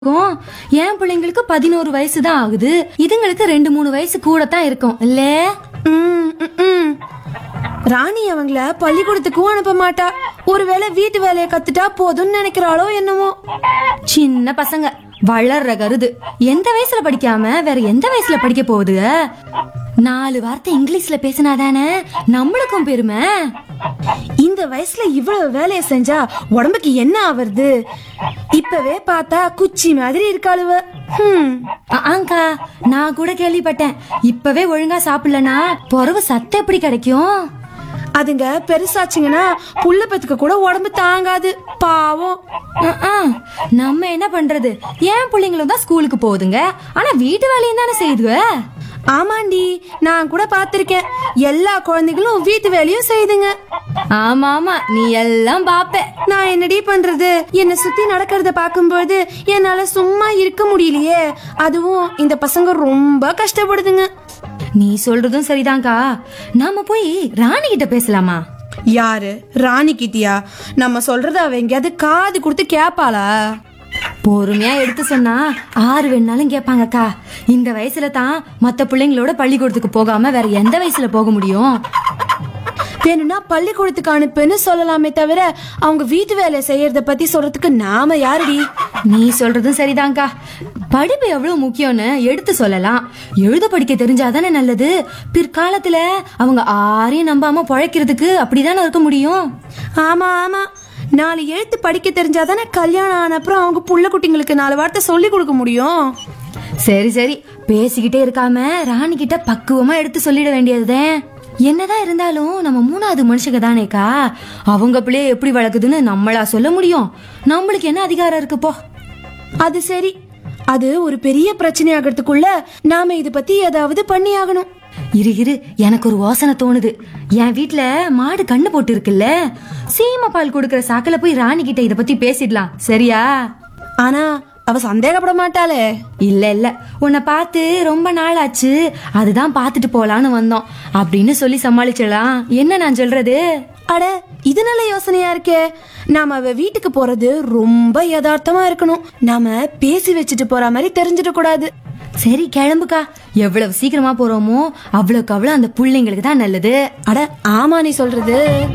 இருக்கும் என் பிள்ளைங்களுக்கு பதினோரு வயசு தான் ஆகுது இதுங்களுக்கு ரெண்டு மூணு வயசு கூட தான் இருக்கும் இல்ல ம், ம், ம். ராணி அவங்கள பள்ளிக்கூடத்துக்கும் அனுப்ப மாட்டா ஒருவேளை வீட்டு வேலையை கத்துட்டா போதும்னு நினைக்கிறாளோ என்னவோ சின்ன பசங்க வளர்ற கருது எந்த வயசுல படிக்காம வேற எந்த வயசுல படிக்க போகுது நாலு வார்த்தை இங்கிலீஷ்ல பேசினாதானே நம்மளுக்கும் பெருமை இந்த வயசுல இவ்வளவு வேலையை செஞ்சா உடம்புக்கு என்ன ஆவறது இப்பவே பார்த்தா குச்சி மாதிரி இருக்காளுவ ஹம். அ- ஆங்கா நான் கூட கேள்விப்பட்டேன் இப்பவே ஒழுங்கா சாப்பிடலனா பொறவு சத்து எப்படி கிடைக்கும் அதுங்க பெருசாச்சுங்கன்னா புள்ள பத்துக்க கூட உடம்பு தாங்காது பாவம் அ- ஆ, நம்ம என்ன பண்றது என் பிள்ளைங்களும் தான் ஸ்கூலுக்கு போகுதுங்க ஆனா வீட்டு வேலையும் தானே செய்யுதுவ ஆமாண்டி நான் கூட பாத்திருக்கேன் எல்லா குழந்தைகளும் வீட்டு வேலையும் செய்துங்க ஆமா ஆமா நீ எல்லாம் பாப்ப நான் என்னடி பண்றது என்ன சுத்தி நடக்கிறத பார்க்கும்போது என்னால சும்மா இருக்க முடியலையே அதுவும் இந்த பசங்க ரொம்ப கஷ்டப்படுதுங்க நீ சொல்றதும் சரிதான்க்கா நாம போய் ராணி கிட்ட பேசலாமா யாரு ராணி கிட்டியா நம்ம சொல்றத அவ எங்கேயாவது காது கொடுத்து கேப்பாளா பொறுமையா எடுத்து சொன்னா ஆறு வேணாலும் கேட்பாங்கக்கா இந்த வயசுல தான் மத்த பிள்ளைங்களோட பள்ளிக்கூடத்துக்கு போகாம வேற எந்த வயசுல போக முடியும் வேணும்னா பள்ளிக்கூடத்துக்கு அனுப்புன்னு சொல்லலாமே தவிர அவங்க வீட்டு வேலை செய்யறத பத்தி சொல்றதுக்கு நாம யாருடி நீ சொல்றதும் சரிதான்க்கா படிப்பு எவ்வளவு முக்கியம்னு எடுத்து சொல்லலாம் எழுத படிக்க தெரிஞ்சாதானே நல்லது பிற்காலத்துல அவங்க ஆரையும் நம்பாம பொழைக்கிறதுக்கு அப்படிதானே இருக்க முடியும் ஆமா ஆமா நாலு எழுத்து படிக்க தெரிஞ்சாதானே கல்யாணம் ஆன அப்புறம் அவங்க புள்ள குட்டிங்களுக்கு நாலு வார்த்தை சொல்லி கொடுக்க முடியும் சரி சரி பேசிக்கிட்டே இருக்காம ராணி கிட்ட பக்குவமா எடுத்து சொல்லிட வேண்டியதுதான் என்னதான் இருந்தாலும் நம்ம மூணாவது மனுஷங்க தானேக்கா அவங்க பிள்ளைய எப்படி வளர்க்குதுன்னு நம்மளா சொல்ல முடியும் நம்மளுக்கு என்ன அதிகாரம் இருக்கு போ அது சரி அது ஒரு பெரிய பிரச்சனை ஆகிறதுக்குள்ள நாம இத பத்தி ஏதாவது பண்ணி ஆகணும் இரு இரு எனக்கு ஒரு யோசனை தோணுது என் வீட்ல மாடு கண்ணு போட்டு இருக்குல்ல சீம பால் கொடுக்கற சாக்கல போய் ராணி கிட்ட இத பத்தி பேசிடலாம் சரியா ஆனா அவ சந்தேகப்பட மாட்டாளே இல்ல இல்ல உன்னை பார்த்து ரொம்ப நாள் ஆச்சு அதுதான் பார்த்துட்டு போலான்னு வந்தோம் அப்படின்னு சொல்லி சமாளிச்சிடலாம் என்ன நான் சொல்றது அட இது நல்ல யோசனையா இருக்கே நாம அவ வீட்டுக்கு போறது ரொம்ப யதார்த்தமா இருக்கணும் நாம பேசி வச்சுட்டு போற மாதிரி தெரிஞ்சிட கூடாது சரி கிளம்புக்கா எவ்வளவு சீக்கிரமா போறோமோ அவ்வளவுக்கு அவ்வளவு அந்த பிள்ளைங்களுக்கு தான் நல்லது அட ஆமா நீ சொல்றது